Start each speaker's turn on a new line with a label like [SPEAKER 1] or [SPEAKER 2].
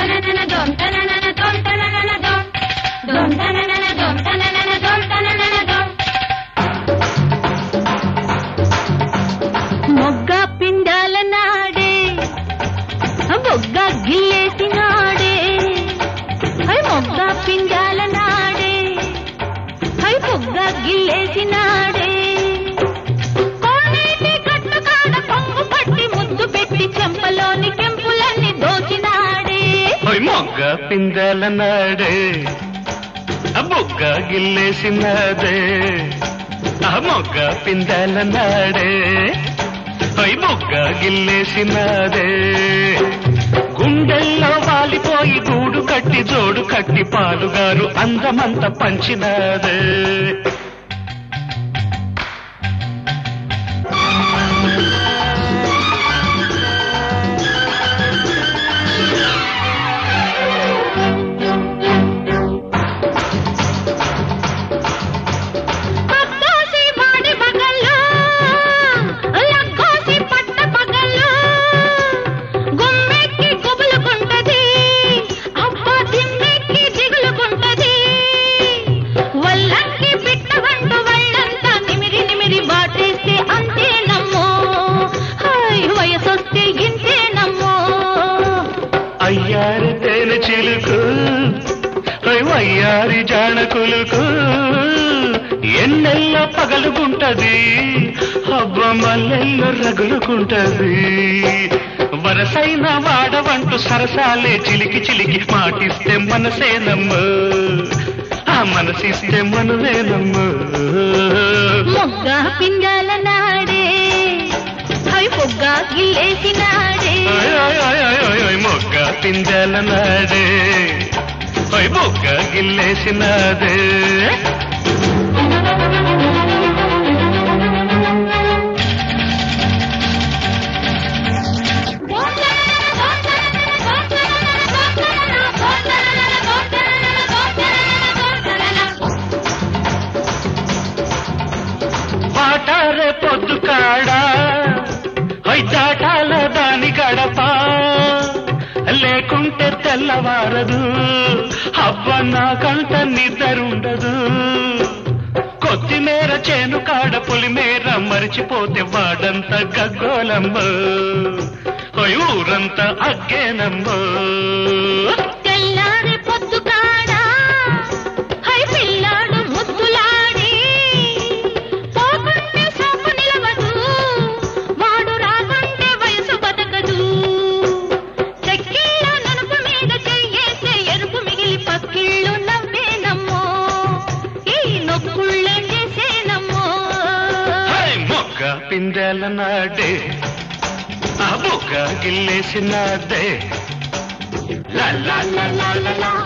[SPEAKER 1] తననన దోం తననన దోం తననన దోం దోం తననన దోం తననన దోం తననన దోం
[SPEAKER 2] మొగ్గ పిండాల నాడే బొగ్గ గిల్లేసినాడే హై మొగ్గ పిండాల నాడే హై బొగ్గ గిల్లేసినాడే కోనేటి గట్టు కాడ కొంగు పట్టి ముద్దు పెట్టి చెంపలోని కెంపులన్నీ దోచినాడే
[SPEAKER 3] ఓయ్ మొగ్గ పిందెల నాడే ఆ బొగ్గ గిల్లేసినదే ఆ మొగ్గ పిందెల నాడే ఓయ్ బొగ్గ గిల్లేసినదే గుండెల్లో వాలిపోయి గూడు కట్టి జోడు కట్టి పాలుగారు అందమంత పంచినదే
[SPEAKER 2] పక్కోసి వాడి పగల్లో లక్కోసి పట్ట పగల్లో గుమ్మెక్కి గుబులుకుంటది అబ్బా దిమ్మెక్కి దిగులుకుంటది వల్లంకి పిట్ట వండు వాళ్ళంతా నిమిరి నిమిరి బాటేస్తే అంతే నమ్మో హాయ్ వయసొస్తే ఇంతే నమ్మో
[SPEAKER 3] అయ్యారి తేనె చిలుకు ఓయ్ వయ్యారి జానకులుకు ఎన్నెల్ల పగలుకుంటది హబ్బ మల్లెల్లో రగులుకుంటది వరసైన వాడవంటూ సరసాలే చిలికి చిలికి మాటిస్తే మనసేనమ్మ ఆ మనసిస్తే మనవేనమ్మ
[SPEAKER 2] మొగ్గ పిండాల నాడే హై పొగ్గ గిల్లేసినాడే
[SPEAKER 3] ఓయ్ ఓయ్ ఓయ్ ఓయ్ ఓయ్ ఓయ్ మొగ్గ పిందెల నాడే ఓయ్ మొగ్గ గిల్లేసినదే వాటారే పొద్దు కాడా ఓయ్ దాటాల దాని గడప లేకుంటే తెల్లవారదు అబ్బ నాకంట నిద్రుండదు కొత్తిమీర చేను కాడ పులిమేర మరిచిపోతే వాడంత గగ్గోలమ్మ ఓయ్ ఊరంతా అగ్గేనమ్మ
[SPEAKER 2] తెల్లారి పొద్దు కాడా హై పిల్లాడు ముద్దులాడి పోకుంటే సోపు నిలవదు వాడు రాకుంటే వయసు బతకదు చెక్కిళ్ళ నలుపు మీద చెయ్యేస్తే ఎరుపు మిగిలి పక్కిళ్ళు నవ్వేనమ్మో ఈ నొక్కుళ్ళేం చేసేనమ్మో
[SPEAKER 3] హాయ్ మొగ్గ పిందెల నాడే ఆ బొగ్గ గిల్లేసినదే లా లా లా లా లా లా